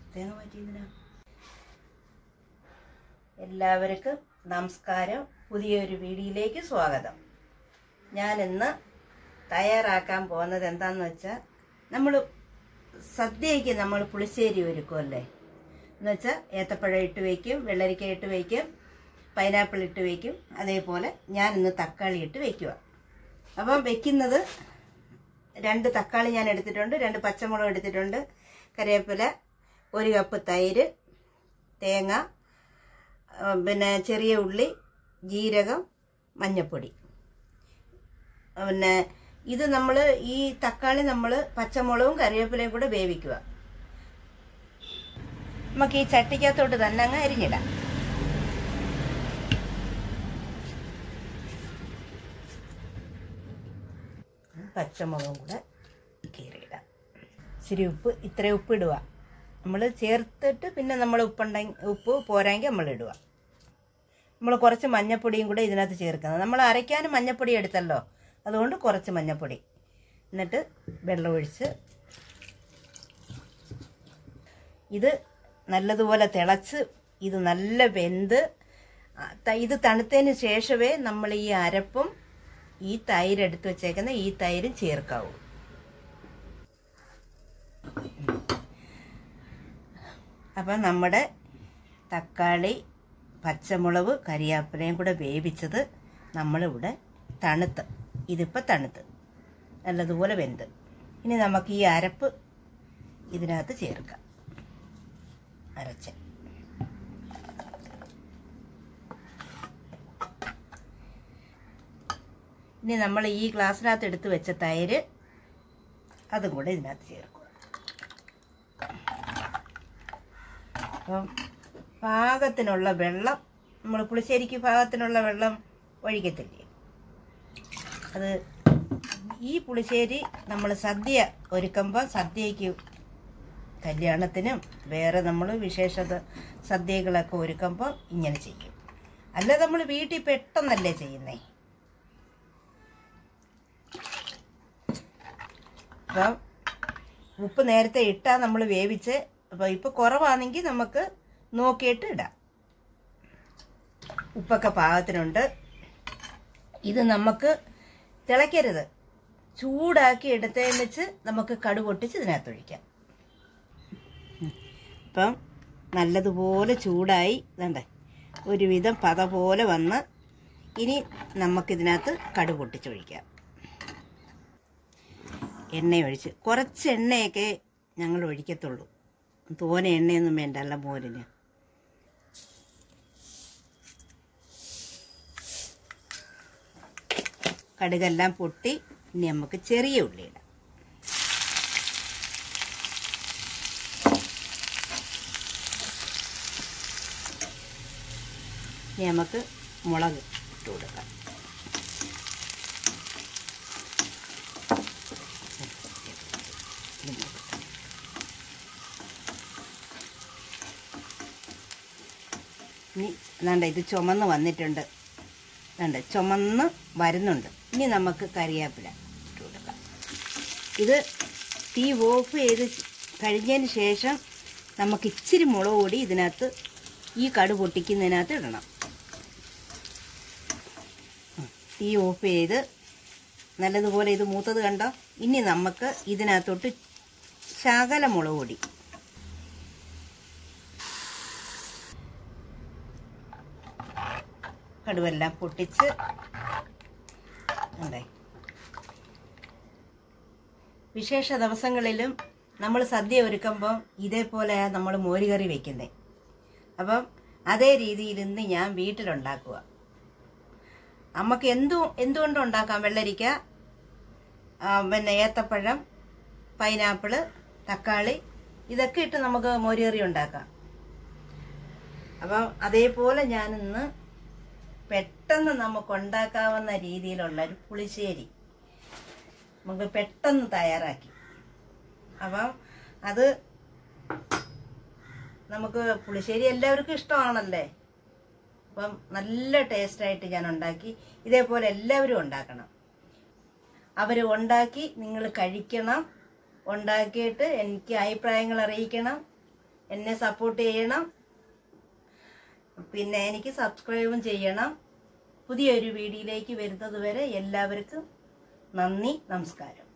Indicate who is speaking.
Speaker 1: തേങ്ങ മാറ്റിയതിനാ എല്ലാവർക്കും നമസ്കാരം പുതിയൊരു വീഡിയോയിലേക്ക് സ്വാഗതം ഞാൻ ഇന്ന് തയ്യാറാക്കാൻ പോകുന്നത് എന്താന്ന് വെച്ചാൽ നമ്മൾ സദ്യയ്ക്ക് നമ്മൾ പുളിശ്ശേരി ഒരുക്കുമല്ലേ എന്ന് വെച്ചാൽ ഏത്തപ്പഴം ഇട്ട് വയ്ക്കും വെള്ളരിക്ക ഇട്ട് വയ്ക്കും പൈനാപ്പിൾ ഇട്ട് വയ്ക്കും അതേപോലെ ഞാൻ ഇന്ന് തക്കാളി ഇട്ട് വയ്ക്കുക അപ്പം വെക്കുന്നത് രണ്ട് തക്കാളി ഞാൻ എടുത്തിട്ടുണ്ട് രണ്ട് പച്ചമുളക് എടുത്തിട്ടുണ്ട് കറിവേപ്പില ഒരു കപ്പ് തൈര് തേങ്ങ ആ, പിന്നെ ചെറിയ ഉള്ളി ജീരകം മഞ്ഞപ്പൊടി പിന്നെ ഇത് നമ്മൾ ഈ തക്കാളി നമ്മൾ പച്ചമുളകും കറിവേപ്പിലയും കൂടെ വേവിക്കുക നമുക്ക് ഈ ചട്ടിക്കകത്തോട്ട് തന്നെ അങ്ങ് അരിഞ്ഞിടാം പച്ചമുളകും കൂടെ കീറിയിടാം ഇച്ചിരി ഉപ്പ് ഇത്ര ഉപ്പ് ഇടുക നമ്മൾ ചേർത്തിട്ട് പിന്നെ നമ്മൾ ഉപ്പുണ്ടെങ്കിൽ ഉപ്പ് പോരാങ്കിൽ നമ്മൾ ഇടുക നമ്മൾ കുറച്ച് മഞ്ഞപ്പൊടിയും കൂടെ ഇതിനകത്ത് ചേർക്കുന്നത് നമ്മൾ അരയ്ക്കാനും മഞ്ഞപ്പൊടി എടുത്തല്ലോ അതുകൊണ്ട് കുറച്ച് മഞ്ഞപ്പൊടി എന്നിട്ട് വെള്ളമൊഴിച്ച് ഇത് നല്ലതുപോലെ തിളച്ച് ഇത് നല്ല വെന്ത് ആ, ത- ഇത് തണുത്തതിന് ശേഷമേ നമ്മൾ ഈ അരപ്പും ഈ തൈര് എടുത്ത് വെച്ചേക്കുന്ന ഈ തൈരും ചേർക്കാവൂ അപ്പം നമ്മുടെ തക്കാളി പച്ചമുളക് കരിയാപ്പിലയും കൂടെ വേവിച്ചത് നമ്മളിവിടെ തണുത്ത് ഇതിപ്പോൾ തണുത്ത് നല്ലതുപോലെ വെന്ത് ഇനി നമുക്ക് ഈ അരപ്പ് ഇതിനകത്ത് ചേർക്കാം അരച്ച് ഇനി നമ്മൾ ഈ ഗ്ലാസ്സിനകത്ത് എടുത്ത് വെച്ച തൈര് അതും കൂടെ ഇതിനകത്ത് ചേർക്കുക അപ്പം പാകത്തിനുള്ള വെള്ളം നമ്മൾ പുളിശ്ശേരിക്ക് പാകത്തിനുള്ള വെള്ളം ഒഴിക്കത്തില്ലേ അത് ഈ പുളിശ്ശേരി നമ്മൾ സദ്യ ഒരുക്കുമ്പോൾ സദ്യയ്ക്ക് കല്യാണത്തിനും വേറെ നമ്മൾ വിശേഷത സദ്യകളൊക്കെ ഒരുക്കുമ്പോൾ ഇങ്ങനെ ചെയ്യും അല്ല നമ്മൾ വീട്ടിൽ പെട്ടെന്നല്ലേ ചെയ്യുന്നേ അപ്പം ഉപ്പ് നേരത്തെ ഇട്ടാൽ നമ്മൾ വേവിച്ച് അപ്പോൾ ഇപ്പോൾ കുറവാണെങ്കിൽ നമുക്ക് നോക്കിയിട്ട് ഇടാം ഉപ്പൊക്കെ പാകത്തിനുണ്ട് ഇത് നമുക്ക് തിളയ്ക്കരുത് ചൂടാക്കി എടുത്തതിന് വെച്ച് നമുക്ക് കടു പൊട്ടിച്ച് ഇതിനകത്ത് ഒഴിക്കാം ഉം. അപ്പം നല്ലതുപോലെ ചൂടായി ഇതണ്ടേ ഒരുവിധം പത പോലെ വന്ന് ഇനി നമുക്കിതിനകത്ത് കടു പൊട്ടിച്ചൊഴിക്കാം എണ്ണ ഒഴിച്ച് കുറച്ച് എണ്ണയൊക്കെ ഞങ്ങൾ ഒഴിക്കത്തുള്ളൂ തോനെ എണ്ണയൊന്നും വേണ്ട അല്ല മോരിന് കടുകെല്ലാം പൊട്ടി ഇനി നമുക്ക് ചെറിയ ഉള്ളി ഇടാം ഇനി നമുക്ക് മുളക് ഇട്ട് കൊടുക്കാം ഇനി വേണ്ട ഇത് ചുമന്ന് വന്നിട്ടുണ്ട് വേണ്ട ചുമന്ന് വരുന്നുണ്ട് ഇനി നമുക്ക് കറിവേപ്പില ഇട്ട് കൊടുക്കാം ഇത് തീ ഓഫ് ചെയ്ത് കഴിഞ്ഞതിന് ശേഷം നമുക്ക് ഇച്ചിരി മുളക് പൊടി ഇതിനകത്ത് ഈ കടു പൊട്ടിക്കുന്നതിനകത്ത് ഇടണം ഉം. തീ ഓഫ് ചെയ്ത് നല്ലതുപോലെ ഇത് മൂത്തത് കണ്ടോ ഇനി നമുക്ക് ഇതിനകത്തോട്ട് ശകല മുളക് പൊടി കടുവെല്ലാം പൊട്ടിച്ച് ഉണ്ടേ വിശേഷ ദിവസങ്ങളിലും നമ്മൾ സദ്യ ഒരുക്കുമ്പം ഇതേപോലെ നമ്മൾ മോരുകറി വെക്കുന്നത് അപ്പം അതേ രീതിയിൽ ഇന്ന് ഞാൻ വീട്ടിലുണ്ടാക്കുക നമുക്ക് എന്തു എന്തുകൊണ്ടും ഉണ്ടാക്കാം വെള്ളരിക്ക ആ, പിന്നെ ഏത്തപ്പഴം പൈനാപ്പിള് തക്കാളി ഇതൊക്കെ ഇട്ട് നമുക്ക് മോരുകറി ഉണ്ടാക്കാം അപ്പം അതേപോലെ ഞാനിന്ന് പെട്ടെന്ന് നമുക്ക് ഉണ്ടാക്കാവുന്ന രീതിയിലുള്ള ഒരു പുളിശ്ശേരി നമുക്ക് പെട്ടെന്ന് തയ്യാറാക്കി അപ്പം അത് നമുക്ക് പുളിശ്ശേരി എല്ലാവർക്കും ഇഷ്ടമാണല്ലേ അപ്പം നല്ല ടേസ്റ്റായിട്ട് ഞാൻ ഉണ്ടാക്കി ഇതേപോലെ എല്ലാവരും ഉണ്ടാക്കണം അവർ ഉണ്ടാക്കി നിങ്ങൾ കഴിക്കണം ഉണ്ടാക്കിയിട്ട് എനിക്ക് അഭിപ്രായങ്ങൾ അറിയിക്കണം എന്നെ സപ്പോർട്ട് ചെയ്യണം പിന്നെ എനിക്ക് സബ്സ്ക്രൈബും ചെയ്യണം പുതിയൊരു വീഡിയോയിലേക്ക് വരുന്നത് വരെ എല്ലാവർക്കും നന്ദി നമസ്കാരം